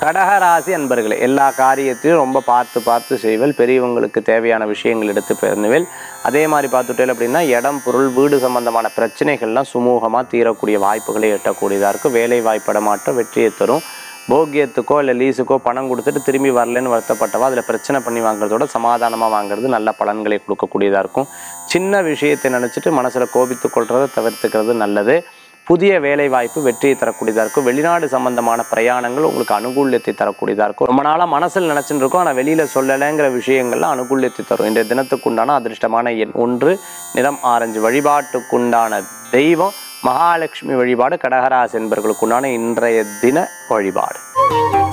கடகராசி அன்பர்களே எல்லா காரியத்தையும் ரொம்ப பார்த்து பார்த்து செய்வேல் பெரியவங்களுக்கு தேவையான விஷயங்கள் எடுத்து பண்ணுவேல் அதே மாதிரி பார்த்துட்டேன் அப்படின்னா இடம் பொருள் வீடு சம்பந்தமான பிரச்சனைகள்லாம் சுமூகமாக தீரக்கூடிய வாய்ப்புகளை எட்டக்கூடியதாக இருக்கும் வேலை வாய்ப்பிடமாற்றம் வெற்றியை தரும் போக்கியத்துக்கோ இல்லை லீஸுக்கோ பணம் கொடுத்துட்டு திரும்பி வரலன்னு வருத்தப்பட்டவா அதில் பிரச்சனை பண்ணி வாங்குறதோட சமாதானமாக வாங்குறது நல்ல பலன்களை கொடுக்கக்கூடியதாக இருக்கும் சின்ன விஷயத்தை நினச்சிட்டு மனசில் கோபித்து கொள்றதை தவிர்த்துக்கிறது நல்லது புதிய வேலை வாய்ப்பு வெற்றியை தரக்கூடியதாக இருக்கும் வெளிநாடு சம்பந்தமான பிரயாணங்கள் உங்களுக்கு அனுகூல்யத்தை தரக்கூடியதாக இருக்கும் ரொம்ப நாளாக மனசில் நினச்சிட்டு இருக்கோம் ஆனால் வெளியில் சொல்லலைங்கிற விஷயங்கள்லாம் அனுகூல்யத்தை தரும் இன்றைய தினத்துக்குண்டான அதிர்ஷ்டமான எண் ஒன்று நிறம் ஆரஞ்சு வழிபாட்டுக்குண்டான தெய்வம் மகாலட்சுமி வழிபாடு கடகராசி என்பவர்களுக்குண்டான இன்றைய தின வழிபாடு